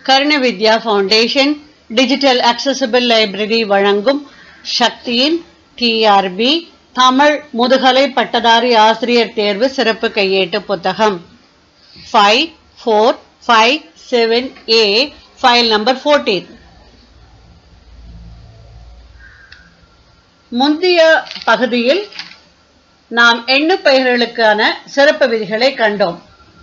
கர்ண Vidya foundation digital accessible library வழங்கும் சக்தியின் டிஆர்பி தமிழ் முதுகலை பட்டதாரி ஆசிரியர் தேர்வு சிறப்பு கையேட்டு புத்தகம் five four five seven A file number fourteen முந்தைய பகுதியில் நாம் எண்ணு பெயர்களுக்கான சிறப்பு விதிகளை கண்டோம்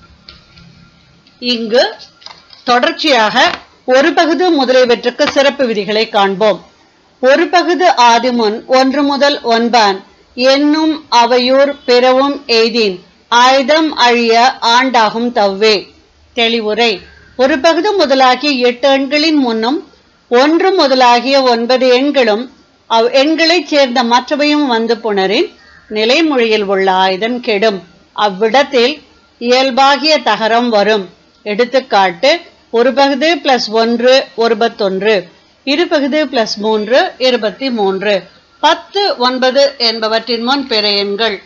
இங்கு தொடர்ச்சியாக ஒரு பகுதி முதலியவற்றுக்கு சிறப்பு விதிகளை காண்போம் ஒரு பகுதி ஆதிமுன் ஒன்று முதல் ஒன்பான் என்னும் அவையூர் பிறவும் எய்தின் ஆயுதம் அழிய ஆண்டாகும் தவ்வே தெளிவுரை ஒரு பகுதி முதலாகிய எட்டு எண்களின் முன்னும் ஒன்று முதலாகிய ஒன்பது எண்களும் அவ் எண்களைச் சேர்ந்த மற்றவையும் வந்து புணரின் நிலைமொழியில் உள்ள ஆயுதம் கெடும் அவ்விடத்தில் இயல்பாகிய தகரம் வரும் எடுத்துக்காட்டு ஒரு பகுதி பிளஸ் ஒன்று ஒருபத்தொன்று இரு பகுதி பிளஸ் மூன்று இருபத்தி மூன்று பத்து ஒன்பது என்பவற்றின் முன் பிற எண்கள்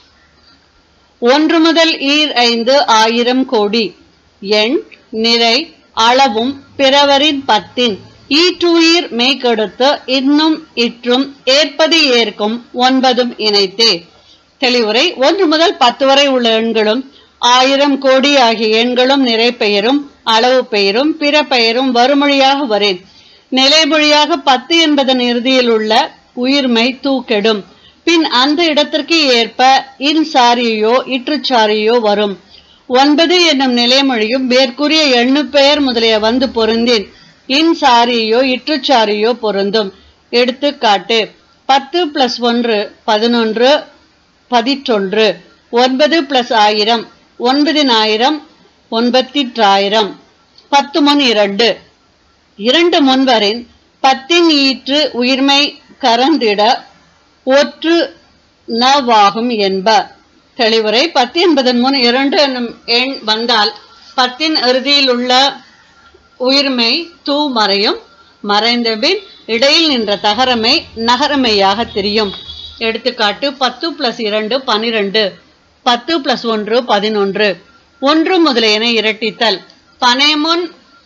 ஒன்று முதல் ஈர் ஐந்து ஆயிரம் கோடி எண் நிறை அளவும் பிறவரின் பத்தின் ஈற்றுயிர் மெய்கெடுத்து இன்னும் இற்றும் ஏற்பது ஏற்கும் ஒன்பதும் இணைத்தே தெளிவுரை ஒன்று முதல் பத்து வரை உள்ள எண்களும் ஆயிரம் கோடி ஆகிய எண்களும் நிறை பெயரும் அளவு பெயரும் பிற பெயரும் வறுமொழியாக வரேன் நிலைமொழியாக பத்து என்பதன் இறுதியில் உள்ள உயிர்மை தூக்கெடும் பின் அந்த இடத்திற்கு ஏற்ப இன்சாரியோ இற்றுச்சாரியோ வரும் ஒன்பது என்னும் நிலைமொழியும் மேற்கூறிய எண்ணு பெயர் முதலிய வந்து பொருந்தேன் இன்சாரியோ இற்றுச்சாரியோ பொருந்தும் எடுத்துக்காட்டு பத்து பிளஸ் ஒன்று பதினொன்று பதிற்றொன்று ஒன்பது பிளஸ் ஆயிரம் ஒன்பதினாயிரம் ஒன்பத்திற்றாயிரம் பத்து முன் இரண்டு இரண்டு முன்வரின் பத்தின் ஈற்று உயிர்மை கரந்திட ஒற்று நவாகும் என்ப தெளிவுரை பத்து என்பதன் முன் இரண்டு என்னும் எண் வந்தால் பத்தின் இறுதியில் உள்ள உயிர்மை தூ மறையும் மறைந்த பின் இடையில் நின்ற தகரமை நகரமையாக தெரியும் எடுத்துக்காட்டு பத்து பிளஸ் இரண்டு பனிரெண்டு பத்து பிளஸ் ஒன்று பதினொன்று ஒன்று முதலியன இரட்டித்தல் பனைமுன்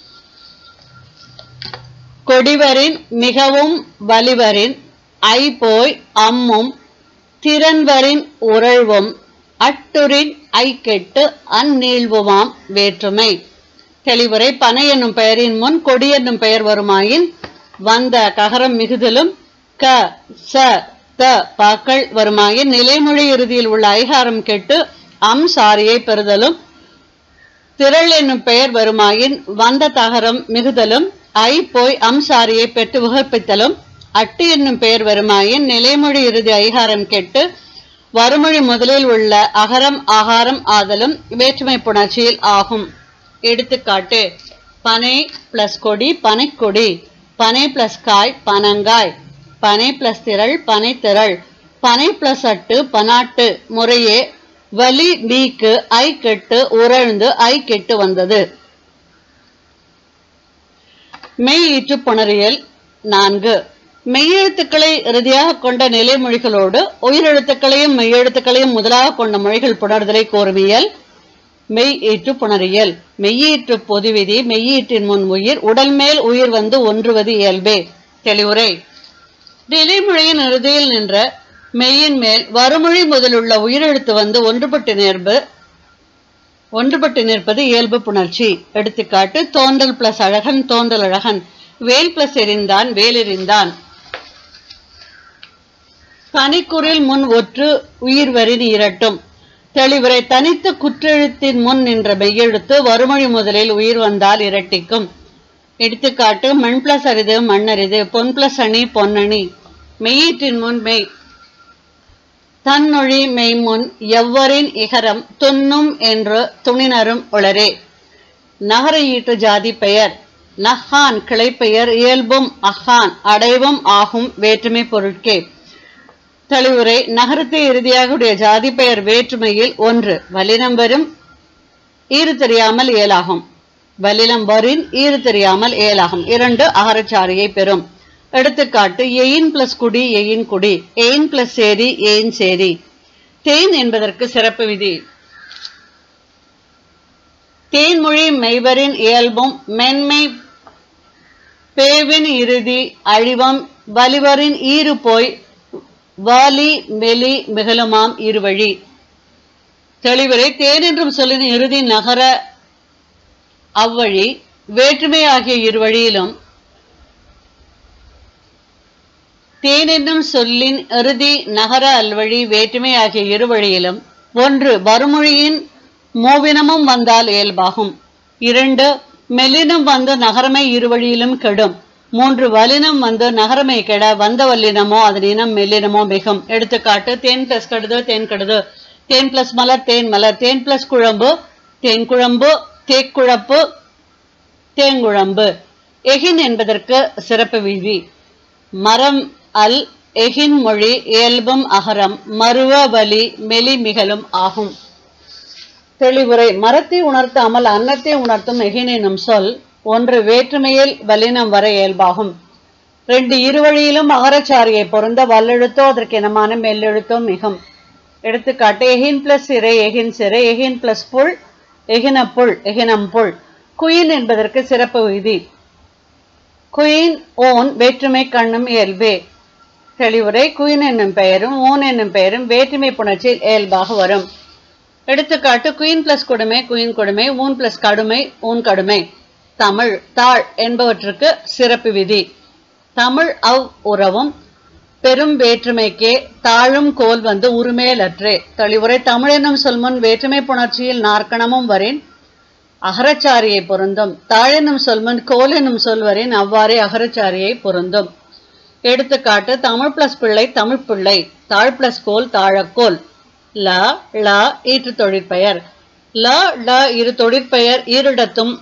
கொடிவரின் மிகவும் வலிவரின் ஐ போய் அம்மும் திறன்வரின் உறழ்வும் அட்டுரின் ஐ கெட்டு அந்நீழ்வுமாம் வேற்றுமை தெளிவுரை பனை என்னும் பெயரின் முன் கொடி என்னும் பெயர் வருமாயின் வந்த ககரம் மிகுதலும் க ச த பாக்கள் வருமாயின் நிலைமொழி இறுதியில் உள்ள ஐகாரம் கெட்டு அம் சாரியை பெறுதலும் திரள் என்னும் பெயர் வருமாயின் வந்த தகரம் மிகுதலும் ஐ போய் அம் சாரியை பெற்று உகப்பித்தலும் அட்டு என்னும் பெயர் வருமாயின் நிலைமொழி இறுதி ஐகாரம் கெட்டு வறுமொழி முதலில் உள்ள அகரம் ஆகாரம் ஆதலும் வேற்றுமை புணர்ச்சியில் ஆகும் எடுத்துக்காட்டு பனை பிளஸ் கொடி பனைக்கொடி பனை பிளஸ் காய் பனங்காய் பனை பிளஸ் திரள் பனை திரள் பனை பிளஸ் அட்டு பனாட்டு முறையே வலி நீக்கு ஐ கெட்டு உறழ்ந்து ஐ கெட்டு வந்தது மெய் ஈற்று புணரியல் நான்கு மெய்யெழுத்துக்களை இறுதியாக கொண்ட நிலைமொழிகளோடு உயிரெழுத்துக்களையும் மெய்யெழுத்துக்களையும் முதலாக கொண்ட மொழிகள் புணர்தலை கோருவியல் மெய் ஈற்று புணரியல் மெய்யீற்று பொதுவிதி மெய்யீற்றின் முன் உயிர் உடல் மேல் உயிர் வந்து ஒன்றுவது இயல்பே தெளிவுரை நிலைமொழியின் இறுதியில் நின்ற மெய்யின் மேல் வறுமொழி முதலுள்ள உயிரெழுத்து வந்து ஒன்றுபட்டு நேர்பு ஒன்றுபட்டு நிற்பது இயல்பு புணர்ச்சி எடுத்துக்காட்டு தோன்றல் பிளஸ் அழகன் தோன்றல் அழகன் வேல் பிளஸ் எரிந்தான் வேல் எறிந்தான் தனிக்குறில் முன் ஒற்று உயிர் வரின் இரட்டும் தெளிவுரை தனித்த குற்றெழுத்தின் முன் நின்ற மெய்யெழுத்து வறுமொழி முதலில் உயிர் வந்தால் இரட்டிக்கும் எடுத்துக்காட்டு மண் பிளஸ் அரிது மண்ணரிது பொன் பிளஸ் அணி பொன்னணி மெய்யீற்றின் முன் மெய் தன்னொழி மெய்முன் எவ்வரின் இகரம் துன்னும் என்று துணினரும் உளரே நகர ஈட்டு ஜாதி பெயர் நஹான் கிளைப்பெயர் இயல்பும் அஹான் அடைவும் ஆகும் வேற்றுமை பொருட்கே தெளிவுரை நகரத்தை இறுதியாக உடைய ஜாதி பெயர் வேற்றுமையில் ஒன்று வலினம் வரும் ஈறு தெரியாமல் ஏலாகும் வலினம் வரின் ஈறு தெரியாமல் ஏலாகும் இரண்டு அகரச்சாரியை பெறும் எடுத்துக்காட்டு எயின் பிளஸ் குடி எயின் குடி எயின் பிளஸ் சேரி ஏன் சேரி தேன் என்பதற்கு சிறப்பு விதி தேன்மொழி மெய்வரின் இயல்பும் மென்மை பேவின் இறுதி அழிவம் வலிவரின் ஈறு போய் வாலி மெலி மிகலுமாம் இருவழி தெளிவரை தேன் என்றும் சொல்லின் இறுதி நகர அவ்வழி வேற்றுமை ஆகிய இருவழியிலும் தேன் என்னும் சொல்லின் இறுதி நகர அல்வழி வேற்றுமை ஆகிய இரு வழியிலும் ஒன்று வருமொழியின் மூவினமும் வந்தால் இயல்பாகும் இரண்டு மெல்லினம் வந்து நகரமை இரு வழியிலும் கெடும் மூன்று வலினம் வந்து நகரமை கெட வந்த வல்லினமோ அதன் இனம் மெல்லினமோ மிகும் எடுத்துக்காட்டு தேன் பிளஸ் கடுது தேன் கடுது தேன் பிளஸ் மலர் தேன் மலர் தேன் பிளஸ் குழம்பு தேன் குழம்பு தேக்குழப்பு தேங்குழம்பு எகின் என்பதற்கு சிறப்பு விதி மரம் அல் எகின் மொழி இயல்பும் அகரம் மருவ வலி மெலி மிகலும் ஆகும் தெளிவுரை மரத்தை உணர்த்தாமல் அன்னத்தை உணர்த்தும் எகின் எனும் சொல் ஒன்று வேற்றுமையில் வல்லினம் வர இயல்பாகும் ரெண்டு இருவழியிலும் அகரச்சாரியை பொருந்த வல்லெழுத்தோ அதற்கு இனமான மெல்லெழுத்தோ மிகும் எடுத்துக்காட்டு எகின் பிளஸ் சிறை எகின் சிறை எகின் பிளஸ் புல் எகின புல் எகினம் புல் குயின் என்பதற்கு சிறப்பு விதி குயின் ஓன் வேற்றுமை கண்ணும் இயல்பே தெளிவுரை குயின் என்னும் பெயரும் ஓன் என்னும் பெயரும் வேற்றுமை புணர்ச்சியில் இயல்பாக வரும் எடுத்துக்காட்டு குயின் பிளஸ் கொடுமை குயின் கொடுமை ஊன் பிளஸ் கடுமை ஊன் கடுமை தமிழ் தாழ் என்பவற்றுக்கு சிறப்பு விதி தமிழ் அவ் உறவும் பெரும் வேற்றுமைக்கே தாழும் கோல் வந்து உரிமையலற்றே தெளிவுரை தமிழ் என்னும் சொல்முன் வேற்றுமை புணர்ச்சியில் நாற்கணமும் வரின் அகரச்சாரியை பொருந்தும் தாழெனும் சொல்முன் கோல் என்னும் சொல்வரின் அவ்வாறே அகரச்சாரியை பொருந்தும் எடுத்துக்காட்டு தமிழ் பிளஸ் பிள்ளை தமிழ் பிள்ளை தாழ் பிளஸ் கோல் தாழக்கோல் ல ல ஈற்று தொழிற்பெயர் ல ல இரு தொழிற்பெயர் ஈரிடத்தும்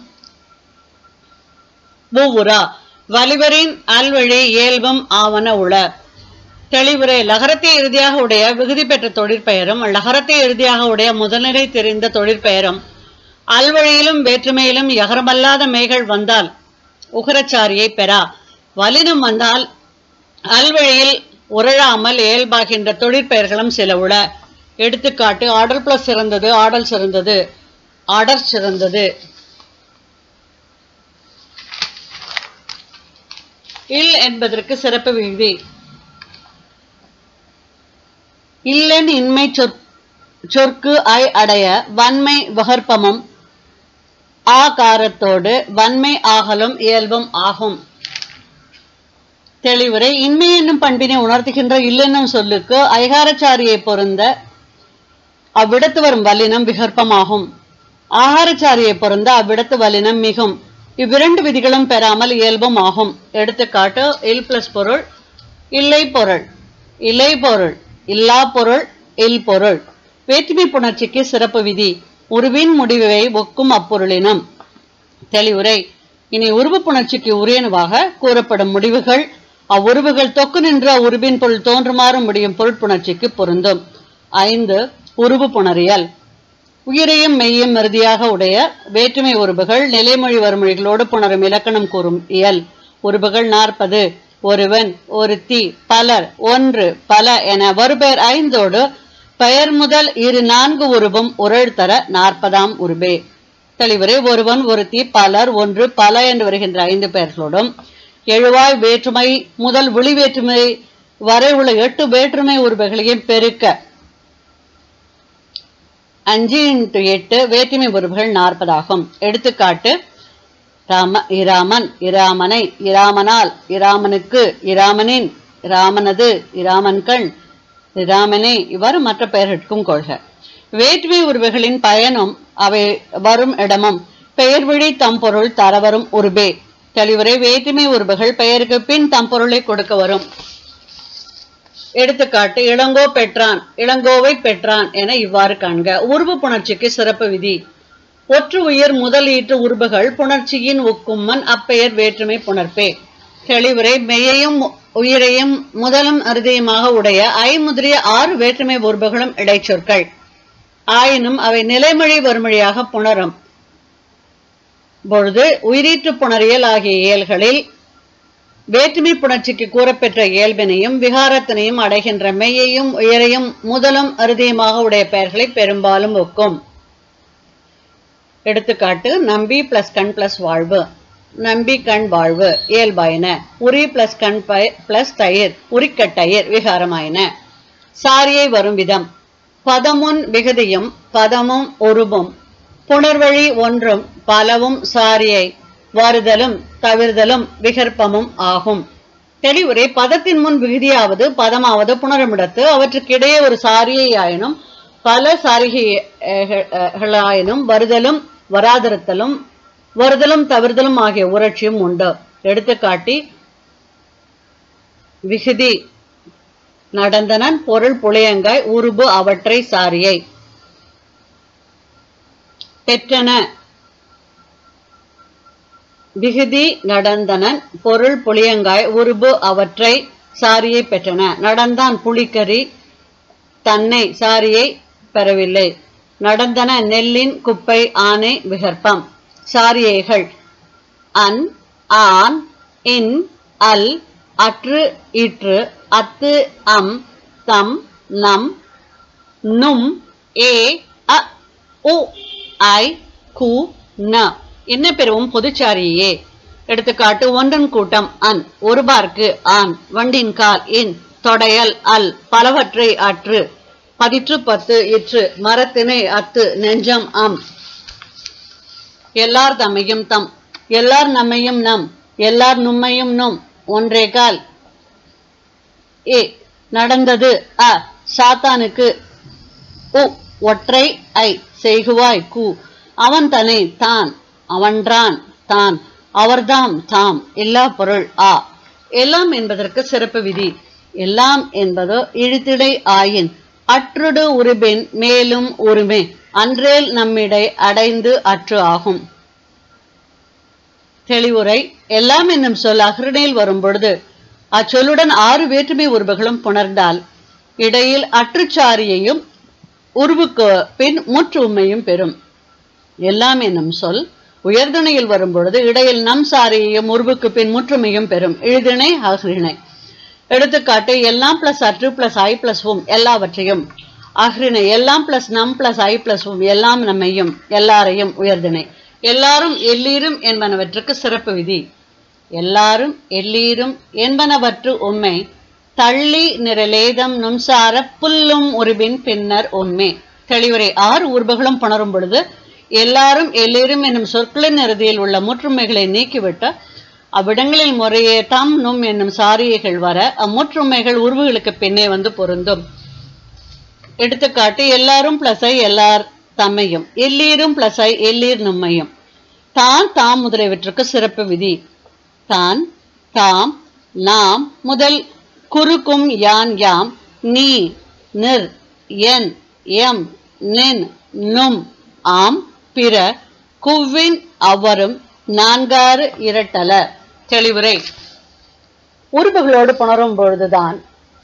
பூவுரா வலிவரின் அல்வழி இயல்பும் ஆவன உள தெளிவுரை லகரத்தை இறுதியாக உடைய விகுதி பெற்ற தொழிற்பெயரும் லகரத்தை இறுதியாக உடைய முதல்நிலை தெரிந்த தொழிற்பெயரும் அல்வழியிலும் வேற்றுமையிலும் யகரமல்லாத மேய்கள் வந்தால் உகரச்சாரியை பெறா வலினம் வந்தால் அல்வழியில் உரழாமல் இயல்பாகின்ற தொழிற்பெயர்களும் சில உள எடுத்துக்காட்டு ஆர்டர் பிளஸ் சிறந்தது ஆடல் சிறந்தது ஆர்டர் சிறந்தது இல் என்பதற்கு சிறப்பு விகுதி இல்லன் இன்மை சொற் சொற்கு ஐ அடைய வன்மை வகற்பமும் ஆகாரத்தோடு வன்மை ஆகலும் இயல்பும் ஆகும் தெளிவுரை இன்மை என்னும் பண்பினை உணர்த்துகின்ற இல்லென்னும் சொல்லுக்கு ஐகாரச்சாரியை பொருந்த அவ்விடத்து வரும் வல்லினம் விகற்பமாகும் ஆகாரச்சாரியை பொருந்த அவ்விடத்து வல்லினம் மிகும் இவ்விரண்டு விதிகளும் பெறாமல் இயல்பும் ஆகும் எடுத்துக்காட்டு இல் பிளஸ் பொருள் இல்லை பொருள் இலை பொருள் இல்லா பொருள் இல் பொருள் வேற்றுமை புணர்ச்சிக்கு சிறப்பு விதி உருவின் முடிவை ஒக்கும் அப்பொருளினம் தெளிவுரை இனி உருவு புணர்ச்சிக்கு உரியனவாக கூறப்படும் முடிவுகள் அவ்வுருவுகள் தொக்கு நின்ற அவ்வுருவின் பொருள் தோன்றுமாறு முடியும் பொருட்புணர்ச்சிக்கு பொருந்தும் ஐந்து உருவு புணரியல் உயிரையும் மெய்யும் இறுதியாக உடைய வேற்றுமை உருபுகள் நிலைமொழி வறுமொழிகளோடு புணரும் இலக்கணம் கூறும் இயல் உருபுகள் நாற்பது ஒருவன் ஒருத்தி பலர் ஒன்று பல என வருபெயர் ஐந்தோடு பெயர் முதல் இரு நான்கு உருவும் உரள் தர நாற்பதாம் உருபே தெளிவரை ஒருவன் ஒருத்தி பலர் ஒன்று பல என்று வருகின்ற ஐந்து பெயர்களோடும் எழுவாய் வேற்றுமை முதல் விழி வேற்றுமை வரை உள்ள எட்டு வேற்றுமை உருவுகளையும் பெருக்க அஞ்சு இன்ட்டு எட்டு வேற்றுமை உருவுகள் நாற்பதாகும் எடுத்துக்காட்டு ராம இராமன் இராமனை இராமனால் இராமனுக்கு இராமனின் இராமனது இராமன்கண் இராமனே இவ்வாறு மற்ற பெயர்களுக்கும் கொள்க வேற்றுமை உருவுகளின் பயனும் அவை வரும் இடமும் பெயர் வழி தம்பொருள் தரவரும் உருபே தெளிவுரை வேற்றுமை உருவுகள் பெயருக்கு பின் தம்பொருளை கொடுக்க வரும் எடுத்துக்காட்டு இளங்கோ பெற்றான் இளங்கோவை பெற்றான் என இவ்வாறு காண்க உருவு புணர்ச்சிக்கு சிறப்பு விதி ஒற்று உயிர் முதல் ஈற்று உருபுகள் புணர்ச்சியின் ஒக்கும்மன் அப்பெயர் வேற்றுமை புணர்ப்பே தெளிவுரை மெய்யையும் உயிரையும் முதலும் அறுதியுமாக உடைய ஐ முதலிய ஆறு வேற்றுமை உருபுகளும் இடைச்சொற்கள் ஆயினும் அவை நிலைமொழி வறுமொழியாக புணரும் பொழுது உயிரீற்று புணரியல் ஆகிய இயல்களில் வேற்றுமை புணர்ச்சிக்கு கூறப்பெற்ற இயல்பினையும் விகாரத்தினையும் அடைகின்ற மெய்யையும் உயரையும் முதலும் அறுதியுமாக உடைய பெயர்களை பெரும்பாலும் ஒக்கும் எடுத்துக்காட்டு நம்பி பிளஸ் கண் பிளஸ் வாழ்வு நம்பி கண் வாழ்வு இயல்பாயின உரி பிளஸ் கண் பிளஸ் தயிர் உரிக்கட்டயிர் விகாரமாயின சாரியை வரும் விதம் பதமுன் விகுதியும் பதமும் உருவும் புணர்வழி ஒன்றும் பலவும் சாரியை வருதலும் தவிர்தலும் விகற்பமும் ஆகும் தெளிவுரை பதத்தின் முன் விகுதியாவது பதமாவது புணரமிடத்து அவற்றுக்கிடையே ஒரு சாரியை ஆயினும் பல சாரிகைகளாயினும் வருதலும் வராதிருத்தலும் வருதலும் தவிர்தலும் ஆகிய உரட்சியும் உண்டு எடுத்துக்காட்டி விகுதி நடந்தனன் பொருள் புளியங்காய் உருபு அவற்றை சாரியை பெற்றன விகுதி நடந்தனன் பொருள் புளியங்காய் உருபு அவற்றை சாரியை பெற்றன நடந்தான் புலிக்கறி தன்னை சாரியை பெறவில்லை நடந்தன நெல்லின் குப்பை ஆனை விகற்பம் சாரியைகள் அன் ஆன் இன் அல் அற்று இற்று அத்து அம் தம் நம் நும் ஏ அ உ ஐ கு ந என்ன பெறுவோம் பொதுச்சாரியே எடுத்துக்காட்டு ஒன்றன் கூட்டம் அன் ஒரு பார்க்கு ஆன் வண்டின் கால் இன் தொடையல் அல் பலவற்றை அற்று பதிற்று பத்து இற்று மரத்தினை அத்து நெஞ்சம் அம் எல்லார் தம்மையும் தம் எல்லார் நம்மையும் நம் எல்லார் நும்மையும் நும் ஒன்றே கால் ஏ நடந்தது அ சாத்தானுக்கு உ ஒற்றை ஐ செய்குவாய் கு அவன் தனை தான் அவன்றான் தான் அவர்தாம் தாம் எல்லா பொருள் ஆ எல்லாம் என்பதற்கு சிறப்பு விதி எல்லாம் என்பதோ இழுத்திடை ஆயின் அற்றுடு உருபின் மேலும் உரிமை அன்றேல் நம்மிடை அடைந்து அற்று ஆகும் தெளிவுரை எல்லாம் என்னும் சொல் அகிருணையில் வரும் பொழுது அச்சொல்லுடன் ஆறு வேற்றுமை உருவுகளும் புணர்ந்தால் இடையில் அற்றுச்சாரியையும் உருவுக்கு பின் முற்றுமையும் பெறும் எல்லாம் என்னும் சொல் உயர்திணையில் வரும்பொழுது இடையில் நம் சாரியையும் உருவுக்கு பின் முற்றுமையும் பெறும் இழுதிணை அகிரிணை எடுத்துக்காட்டு எல்லாம் பிளஸ் அற்று பிளஸ் ஐ பிளஸ் உம் எல்லாவற்றையும் அஹ்ரிணை எல்லாம் பிளஸ் நம் பிளஸ் ஐ பிளஸ் உம் எல்லாம் நம்மையும் எல்லாரையும் உயர்திணை எல்லாரும் எல்லீரும் என்பனவற்றுக்கு சிறப்பு விதி எல்லாரும் எல்லீரும் என்பனவற்று உண்மை தள்ளி நிரலேதம் நும்சார புல்லும் உருபின் பின்னர் உண்மை தெளிவுரை ஆறு உருபுகளும் புணரும் பொழுது எல்லாரும் எல்லீரும் என்னும் சொற்களின் இறுதியில் உள்ள முற்றுமைகளை நீக்கிவிட்டு அவ்விடங்களில் முறையே தம் நும் என்னும் சாரியைகள் வர அம்முற்றுமைகள் உருவுகளுக்கு பின்னே வந்து பொருந்தும் எடுத்துக்காட்டு எல்லாரும் பிளஸ் ஐ எல்லார் தம்மையும் எல்லீரும் பிளஸ் ஐ எல்லீர் நும்மையும் தான் தாம் முதலியவற்றுக்கு சிறப்பு விதி தான் தாம் நாம் முதல் குறுக்கும் யான் யாம் நீ நிர் என் எம் நின் நும் ஆம் பிற குவ்வின் அவரும் நான்காறு இரட்டல தெளிவுரை உருவுகளோடு புணரும் பொழுதுதான்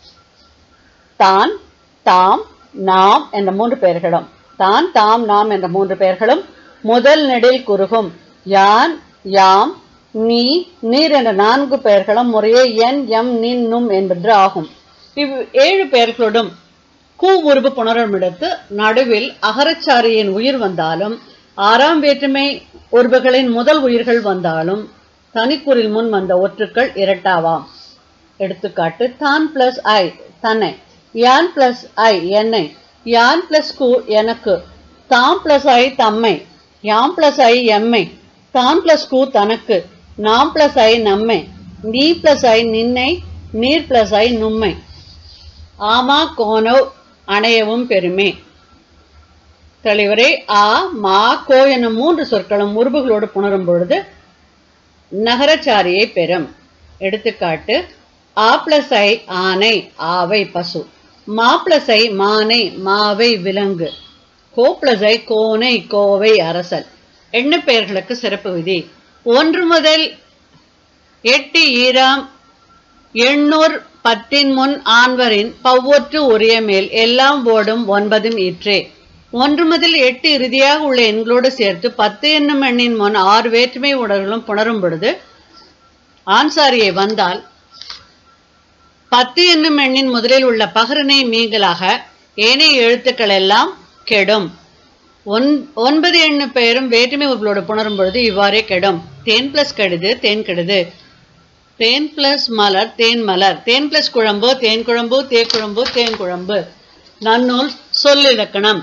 தான் தாம் நாம் என்ற மூன்று பெயர்களும் தான் தாம் நாம் என்ற மூன்று பெயர்களும் முதல் நெடில் குறுகும் யான் யாம் நீ நீர் என்ற நான்கு பெயர்களும் முறையே என் எம் நின் நும் என்பது ஆகும் இவ் ஏழு பெயர்களோடும் கூ உருவு புணருமிடத்து நடுவில் அகரச்சாரியின் உயிர் வந்தாலும் ஆறாம் வேற்றுமை உருவுகளின் முதல் உயிர்கள் வந்தாலும் தனிக்குறில் முன் வந்த ஒற்றுக்கள் இரட்டாவாம் எடுத்துக்காட்டு தான் பிளஸ் ஐ தன்னை யான் பிளஸ் ஐ என்னை யான் பிளஸ் கு எனக்கு தாம் பிளஸ் ஐ தம்மை யாம் பிளஸ் ஐ எம்மை தான் பிளஸ் கு தனக்கு நாம் பிளஸ் ஐ நம்மை நீ பிளஸ் ஐ நின்னை நீர் பிளஸ் ஐ நும்மை ஆமா கோனோ அணையவும் பெருமே தெளிவரை ஆ மா கோ எனும் மூன்று சொற்களும் உருவுகளோடு புணரும் பொழுது நகரச்சாரியை பெறும் எடுத்துக்காட்டு ஆ பிளஸ் ஐ ஆனை ஆவை பசு மா பிளஸ் ஐ மானை மாவை விலங்கு கோ பிளஸ் ஐ கோனை கோவை அரசல் எண்ண பெயர்களுக்கு சிறப்பு விதி ஒன்று முதல் எட்டு ஈராம் எண்ணூர் பத்தின் முன் ஆண்வரின் பவ்வொற்று உரிய மேல் எல்லாம் ஓடும் ஒன்பதும் ஈற்றே ஒன்று முதல் எட்டு இறுதியாக உள்ள எண்களோடு சேர்த்து பத்து என்னும் எண்ணின் முன் ஆறு வேற்றுமை உடல்களும் புணரும் பொழுது ஆன்சாரியை வந்தால் பத்து என்னும் எண்ணின் முதலில் உள்ள பகரனை மீங்கலாக ஏனைய எழுத்துக்கள் எல்லாம் கெடும் ஒன் ஒன்பது எண்ணு பெயரும் வேற்றுமை உருளோடு புணரும் பொழுது இவ்வாறே கெடும் தேன் பிளஸ் கடுது தேன் கடுது தேன் பிளஸ் மலர் தேன் மலர் தேன் பிளஸ் குழம்பு தேன் குழம்பு தேக்குழம்பு தேன் குழம்பு நன்னூல் சொல்லிலக்கணம்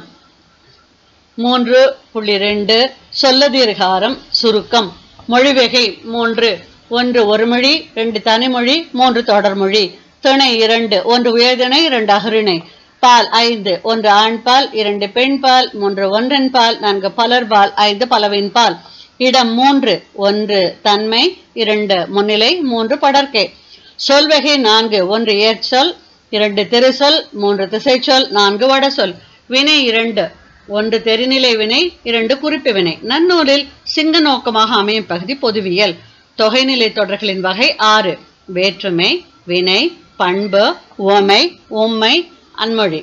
மூன்று புள்ளி ரெண்டு சொல்லதீர்காரம் சுருக்கம் மொழிவகை மூன்று ஒன்று ஒரு மொழி ரெண்டு தனிமொழி மூன்று தொடர்மொழி திணை இரண்டு ஒன்று உயர்திணை இரண்டு அகரிணை பால் ஐந்து ஒன்று ஆண் பால் இரண்டு பெண் பால் மூன்று ஒன்றன் பால் நான்கு பலர் பால் ஐந்து பலவின் பால் இடம் மூன்று ஒன்று தன்மை இரண்டு முன்னிலை மூன்று படர்க்கை சொல்வகை நான்கு ஒன்று ஏற்சொல் இரண்டு திருசொல் மூன்று திசைச்சொல் நான்கு வடசொல் வினை இரண்டு ஒன்று தெரிநிலை வினை இரண்டு குறிப்பு வினை நன்னூலில் சிங்க நோக்கமாக அமையும் பகுதி பொதுவியல் தொகைநிலை தொடர்களின் வகை ஆறு வேற்றுமை வினை பண்பு உவமை உம்மை அன்மொழி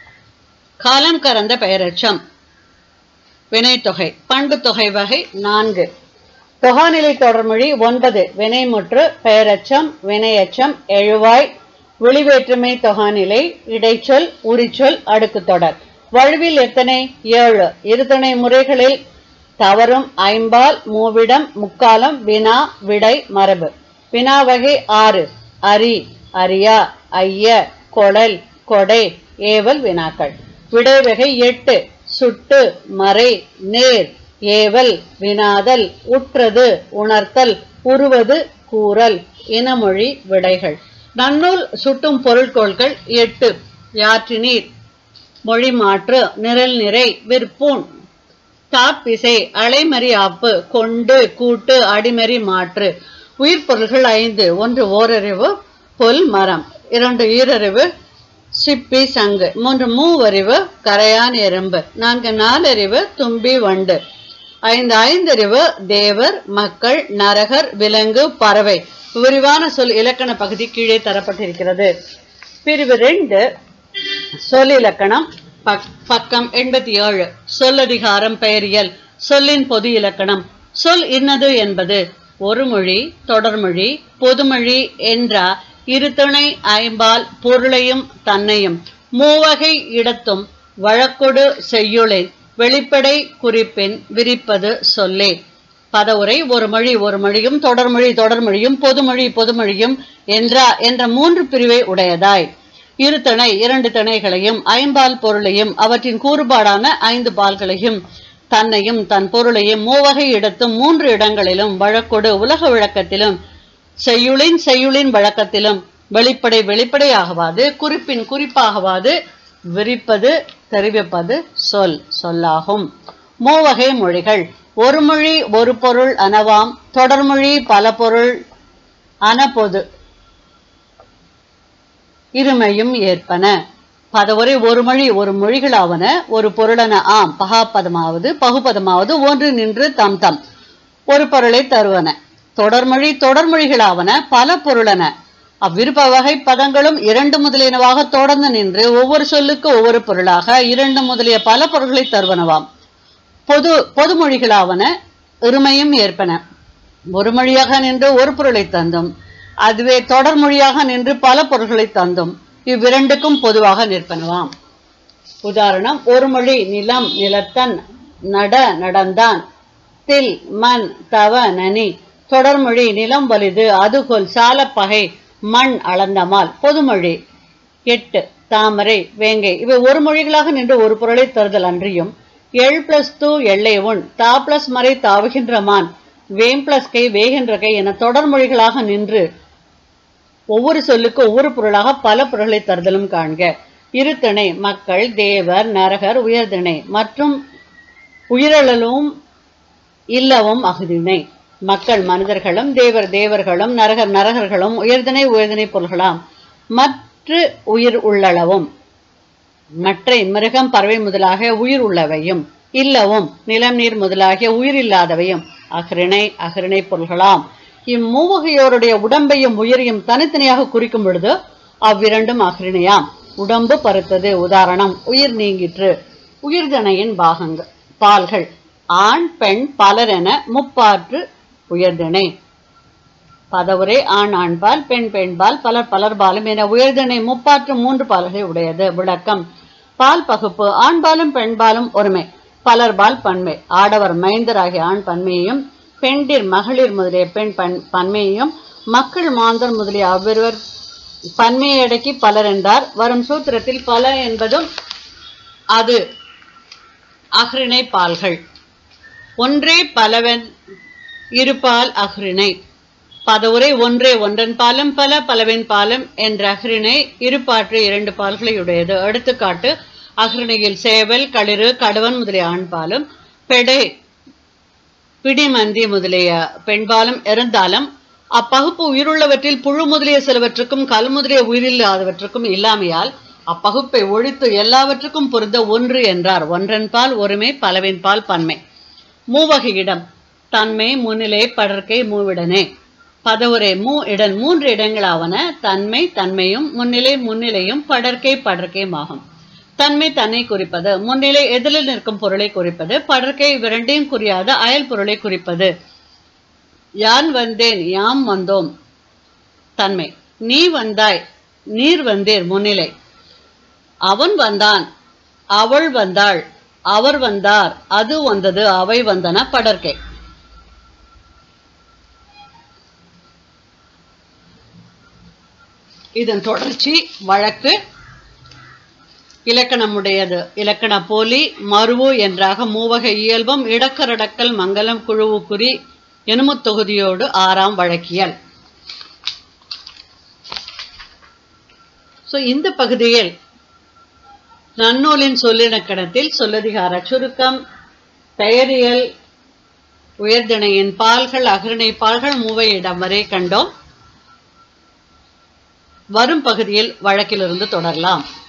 காலம் கறந்த பெயரச்சம் வினைத்தொகை பண்பு தொகை வகை நான்கு தொகாநிலை தொடர்மொழி ஒன்பது வினைமுற்று பெயரச்சம் வினையச்சம் எழுவாய் விழிவேற்றுமை தொகாநிலை இடைச்சொல் உரிச்சொல் அடுக்கு தொடர் வழுவில் எத்தனை ஏழு இருத்தனை முறைகளில் தவறும் ஐம்பால் மூவிடம் முக்காலம் வினா விடை மரபு வினா வகை ஆறு அரி அரியா ஐய கொடல் கொடை ஏவல் வினாக்கள் விடை வகை எட்டு சுட்டு மறை நேர் ஏவல் வினாதல் உற்றது உணர்த்தல் உருவது கூறல் இனமொழி விடைகள் நன்னூல் சுட்டும் பொருட்கோள்கள் எட்டு யாற்றினீர் மொழி மாற்று நிரல் நிறை விற்பூன் தாப்பிசை அலைமறி ஆப்பு கொண்டு கூட்டு அடிமறி மாற்று உயிர் பொருள்கள் ஐந்து ஒன்று ஓரறிவு புல் மரம் இரண்டு ஈரறிவு சிப்பி சங்கு மூன்று மூவறிவு கரையான் எறும்பு நான்கு நாலறிவு தும்பி வண்டு ஐந்து ஐந்தறிவு தேவர் மக்கள் நரகர் விலங்கு பறவை விரிவான சொல் இலக்கண பகுதி கீழே தரப்பட்டிருக்கிறது பிரிவு ரெண்டு சொல் இலக்கணம் பக்- பக்கம் எண்பத்தி ஏழு சொல்லதிகாரம் பெயரியல் சொல்லின் பொது இலக்கணம் சொல் இன்னது என்பது ஒரு மொழி தொடர்மொழி பொதுமொழி என்ற இருத்துணை ஐம்பால் பொருளையும் தன்னையும் மூவகை இடத்தும் வழக்கொடு செய்யுளின் வெளிப்படை குறிப்பின் விரிப்பது சொல்லே பதவுரை ஒரு மொழி ஒரு மொழியும் தொடர்மொழி தொடர்மொழியும் பொதுமொழி பொதுமொழியும் என்ற என்ற மூன்று பிரிவை உடையதாய் இரு திணை இரண்டு திணைகளையும் ஐம்பால் பொருளையும் அவற்றின் கூறுபாடான ஐந்து பால்களையும் தன்னையும் தன் பொருளையும் மூவகை இடத்தும் மூன்று இடங்களிலும் வழக்கொடு உலக விளக்கத்திலும் செய்யுளின் செய்யுளின் வழக்கத்திலும் வெளிப்படை வெளிப்படையாகவாது குறிப்பின் குறிப்பாகவாது விரிப்பது தெரிவிப்பது சொல் சொல்லாகும் மூவகை மொழிகள் ஒரு மொழி ஒரு பொருள் அனவாம் தொடர்மொழி பல பொருள் அனபொது இருமையும் ஏற்பன பதவுரை ஒரு மொழி ஒரு மொழிகளாவன ஒரு பொருளன ஆம் பகாப்பதமாவது பகுபதமாவது ஒன்று நின்று தம் தம் ஒரு பொருளை தருவன தொடர்மொழி தொடர்மொழிகளாவன பல பொருளன அவ்விருப்ப வகை பதங்களும் இரண்டு முதலியனவாக தொடர்ந்து நின்று ஒவ்வொரு சொல்லுக்கு ஒவ்வொரு பொருளாக இரண்டு முதலிய பல பொருள்களை தருவனவாம் பொது பொதுமொழிகளாவன இருமையும் ஏற்பன ஒரு மொழியாக நின்று ஒரு பொருளை தந்தும் அதுவே தொடர்மொழியாக நின்று பல பொருள்களை தந்தும் இவ்விரண்டுக்கும் பொதுவாக நிற்பனவாம் உதாரணம் ஒரு மொழி நிலம் நிலத்தன் நட நடந்தான் தில் மண் தவ நனி தொடர்மொழி நிலம் வலிது அதுகொல் சாலப்பகை மண் அளந்தமால் பொதுமொழி எட்டு தாமரை வேங்கை இவை ஒரு மொழிகளாக நின்று ஒரு பொருளை தருதல் அன்றியும் எள் பிளஸ் தூ எல்லை உண் தா பிளஸ் மறை தாவுகின்ற மான் வேம் பிளஸ் கை வேகின்ற கை என தொடர்மொழிகளாக நின்று ஒவ்வொரு சொல்லுக்கு ஒவ்வொரு பொருளாக பல பொருள்களை தருதலும் காண்க இருத்திணை மக்கள் தேவர் நரகர் உயர்திணை மற்றும் உயிரழலும் இல்லவும் அகுதிணை மக்கள் மனிதர்களும் தேவர் தேவர்களும் நரகர் நரகர்களும் உயர்திணை உயர்திணை பொருள்களாம் மற்ற உயிர் உள்ளளவும் மற்ற மிருகம் பறவை முதலாக உயிர் உள்ளவையும் இல்லவும் நிலம் நீர் முதலாகிய உயிர் இல்லாதவையும் அகரிணை அகரிணை பொருள்களாம் இம்மூவகையோருடைய உடம்பையும் உயிரையும் தனித்தனியாக குறிக்கும் பொழுது அவ்விரண்டும் அகரிணையாம் உடம்பு பருத்தது உதாரணம் உயிர் நீங்கிற்று உயிர்தனையின் பாகங்கள் பால்கள் ஆண் பெண் பலரென முப்பாற்று உயர்திணை பதவுரை ஆண் ஆண்பால் பெண் பெண்பால் பலர் பலர்பாலும் என உயர்திணை முப்பாற்று மூன்று பால்களை உடையது விளக்கம் பால் பகுப்பு ஆண்பாலும் பெண்பாலும் ஒருமை பலர்பால் பன்மை ஆடவர் மைந்தராகிய ஆண் பன்மையையும் பெண்டிர் மகளிர் முதலிய பெண் பன் பன்மையையும் மக்கள் மாந்தர் முதலிய அவ்விருவர் பன்மையை அடக்கி பலர் என்றார் வரும் சூத்திரத்தில் பல என்பதும் அது அஃறிணை பால்கள் ஒன்றே பலவன் இருபால் அஃறிணை பதவுரை ஒன்றே ஒன்றன் பாலம் பல பலவின் பாலம் என்ற அஃறிணை இருபாற்று இரண்டு பால்களை உடையது எடுத்துக்காட்டு அஃறிணையில் சேவல் களிறு கடுவன் முதலிய ஆண்பாலும் பெடை பிடிமந்தி முதலிய பெண்பாலும் இருந்தாலும் அப்பகுப்பு உயிருள்ளவற்றில் புழு முதலிய சிலவற்றுக்கும் கல் முதலிய உயிரில்லாதவற்றுக்கும் இல்லாமையால் அப்பகுப்பை ஒழித்து எல்லாவற்றுக்கும் பொருந்த ஒன்று என்றார் ஒன்றன் பால் ஒருமை பலவின் பால் பன்மை மூவகையிடம் தன்மை முன்னிலை படர்க்கை மூவிடனே பதவுரை மூ இடன் மூன்று இடங்களாவன தன்மை தன்மையும் முன்னிலை முன்னிலையும் படர்க்கை படர்க்கையுமாகும் தன்மை தன்னை குறிப்பது முன்னிலை எதிரில் நிற்கும் பொருளை குறிப்பது படர்க்கை இவ்விரண்டையும் குறியாத அயல் பொருளை குறிப்பது யான் வந்தேன் யாம் வந்தோம் தன்மை நீ வந்தாய் நீர் வந்தீர் முன்னிலை அவன் வந்தான் அவள் வந்தாள் அவர் வந்தார் அது வந்தது அவை வந்தன படர்க்கை இதன் தொடர்ச்சி வழக்கு இலக்கணமுடையது இலக்கண போலி மருவு என்றாக மூவகை இயல்பும் இடக்கரடக்கல் மங்கலம் குழுவு குறி எனுமுத் தொகுதியோடு ஆறாம் வழக்கியல் ஸோ இந்த பகுதியில் நன்னூலின் சொல்லிணக்கணத்தில் சொல்லதிகார சுருக்கம் பெயரியல் உயர்திணையின் பால்கள் அகரணை பால்கள் மூவையிடம் வரை கண்டோம் வரும் பகுதியில் வழக்கிலிருந்து தொடரலாம்